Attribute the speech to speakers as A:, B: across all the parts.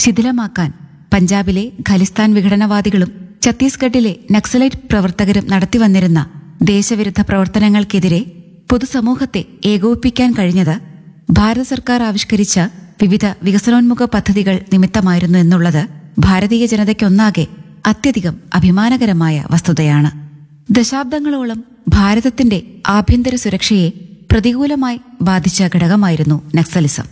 A: ശിഥിലമാക്കാൻ പഞ്ചാബിലെ ഖലിസ്ഥാൻ വിഘടനവാദികളും ഛത്തീസ്ഗഡിലെ നക്സലൈറ്റ് പ്രവർത്തകരും നടത്തിവന്നിരുന്ന ദേശവിരുദ്ധ പ്രവർത്തനങ്ങൾക്കെതിരെ പൊതുസമൂഹത്തെ ഏകോപിപ്പിക്കാൻ കഴിഞ്ഞത് ഭാരത സർക്കാർ ആവിഷ്കരിച്ച വിവിധ വികസനോന്മുഖ പദ്ധതികൾ നിമിത്തമായിരുന്നു എന്നുള്ളത് ഭാരതീയ ജനതയ്ക്കൊന്നാകെ അത്യധികം അഭിമാനകരമായ വസ്തുതയാണ് ദശാബ്ദങ്ങളോളം ഭാരതത്തിന്റെ ആഭ്യന്തര സുരക്ഷയെ പ്രതികൂലമായി ബാധിച്ച ഘടകമായിരുന്നു നക്സലിസം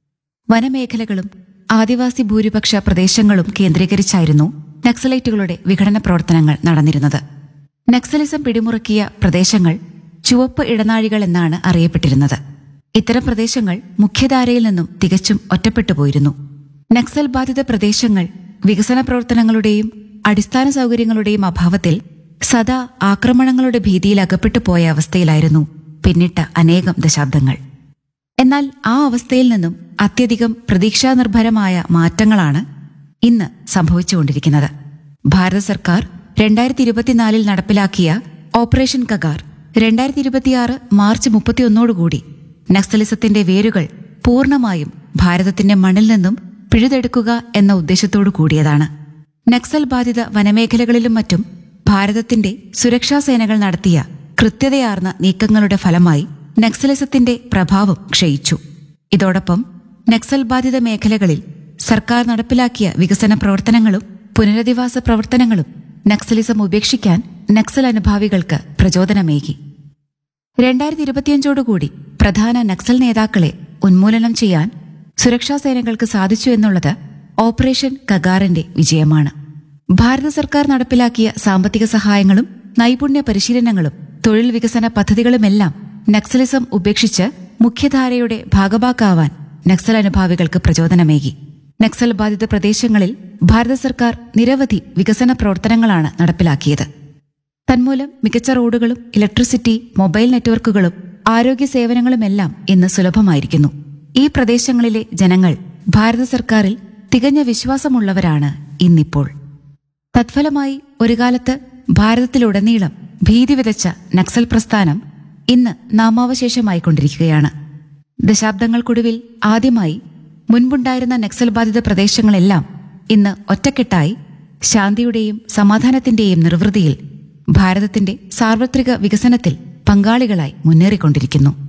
A: വനമേഖലകളും ആദിവാസി ഭൂരിപക്ഷ പ്രദേശങ്ങളും കേന്ദ്രീകരിച്ചായിരുന്നു നക്സലൈറ്റുകളുടെ വിഘടന പ്രവർത്തനങ്ങൾ നടന്നിരുന്നത് നക്സലിസം പിടിമുറുക്കിയ പ്രദേശങ്ങൾ ചുവപ്പ് ഇടനാഴികൾ എന്നാണ് അറിയപ്പെട്ടിരുന്നത് ഇത്തരം പ്രദേശങ്ങൾ മുഖ്യധാരയിൽ നിന്നും തികച്ചും ഒറ്റപ്പെട്ടുപോയിരുന്നു നക്സൽ ബാധിത പ്രദേശങ്ങൾ വികസന പ്രവർത്തനങ്ങളുടെയും അടിസ്ഥാന സൗകര്യങ്ങളുടെയും അഭാവത്തിൽ സദാ ആക്രമണങ്ങളുടെ ഭീതിയിൽ അകപ്പെട്ടു പോയ അവസ്ഥയിലായിരുന്നു പിന്നിട്ട അനേകം ദശാബ്ദങ്ങൾ എന്നാൽ ആ അവസ്ഥയിൽ നിന്നും അത്യധികം പ്രതീക്ഷാനിർഭരമായ മാറ്റങ്ങളാണ് ഇന്ന് സംഭവിച്ചുകൊണ്ടിരിക്കുന്നത് ഭാരത സർക്കാർ രണ്ടായിരത്തി ഇരുപത്തിനാലിൽ നടപ്പിലാക്കിയ ഓപ്പറേഷൻ കഗാർ രണ്ടായിരത്തി ഇരുപത്തിയാറ് മാർച്ച് മുപ്പത്തിയൊന്നോടുകൂടി നക്സലിസത്തിന്റെ വേരുകൾ പൂർണ്ണമായും ഭാരതത്തിന്റെ മണ്ണിൽ നിന്നും പിഴുതെടുക്കുക എന്ന ഉദ്ദേശത്തോടു കൂടിയതാണ് നക്സൽ ബാധിത വനമേഖലകളിലും മറ്റും ഭാരതത്തിന്റെ സുരക്ഷാ സേനകൾ നടത്തിയ കൃത്യതയാർന്ന നീക്കങ്ങളുടെ ഫലമായി നക്സലിസത്തിന്റെ പ്രഭാവം ക്ഷയിച്ചു ഇതോടൊപ്പം നക്സൽ ബാധിത മേഖലകളിൽ സർക്കാർ നടപ്പിലാക്കിയ വികസന പ്രവർത്തനങ്ങളും പുനരധിവാസ പ്രവർത്തനങ്ങളും നക്സലിസം ഉപേക്ഷിക്കാൻ നക്സൽ അനുഭാവികൾക്ക് പ്രചോദനമേകി രണ്ടായിരത്തി ഇരുപത്തിയഞ്ചോടുകൂടി പ്രധാന നക്സൽ നേതാക്കളെ ഉന്മൂലനം ചെയ്യാൻ സുരക്ഷാ സേനകൾക്ക് സാധിച്ചു എന്നുള്ളത് ഓപ്പറേഷൻ കഗാറിന്റെ വിജയമാണ് ഭാരത സർക്കാർ നടപ്പിലാക്കിയ സാമ്പത്തിക സഹായങ്ങളും നൈപുണ്യ പരിശീലനങ്ങളും തൊഴിൽ വികസന പദ്ധതികളുമെല്ലാം നക്സലിസം ഉപേക്ഷിച്ച് മുഖ്യധാരയുടെ ഭാഗഭാക്കാവാൻ നക്സൽ അനുഭാവികൾക്ക് പ്രചോദനമേകി നക്സൽ ബാധിത പ്രദേശങ്ങളിൽ ഭാരത സർക്കാർ നിരവധി വികസന പ്രവർത്തനങ്ങളാണ് നടപ്പിലാക്കിയത് തന്മൂലം മികച്ച റോഡുകളും ഇലക്ട്രിസിറ്റി മൊബൈൽ നെറ്റ്വർക്കുകളും ആരോഗ്യ സേവനങ്ങളുമെല്ലാം ഇന്ന് സുലഭമായിരിക്കുന്നു ഈ പ്രദേശങ്ങളിലെ ജനങ്ങൾ ഭാരത സർക്കാരിൽ തികഞ്ഞ വിശ്വാസമുള്ളവരാണ് ഇന്നിപ്പോൾ തത്ഫലമായി ഒരു കാലത്ത് ഭാരതത്തിലുടനീളം ഭീതി വിതച്ച നക്സൽ പ്രസ്ഥാനം ഇന്ന് നാമാവശേഷമായിക്കൊണ്ടിരിക്കുകയാണ് ദശാബ്ദങ്ങൾക്കൊടുവിൽ ആദ്യമായി മുൻപുണ്ടായിരുന്ന നക്സൽ ബാധിത പ്രദേശങ്ങളെല്ലാം ഇന്ന് ഒറ്റക്കെട്ടായി ശാന്തിയുടെയും സമാധാനത്തിന്റെയും നിർവൃതിയിൽ ഭാരതത്തിന്റെ സാർവത്രിക വികസനത്തിൽ പങ്കാളികളായി മുന്നേറിക്കൊണ്ടിരിക്കുന്നു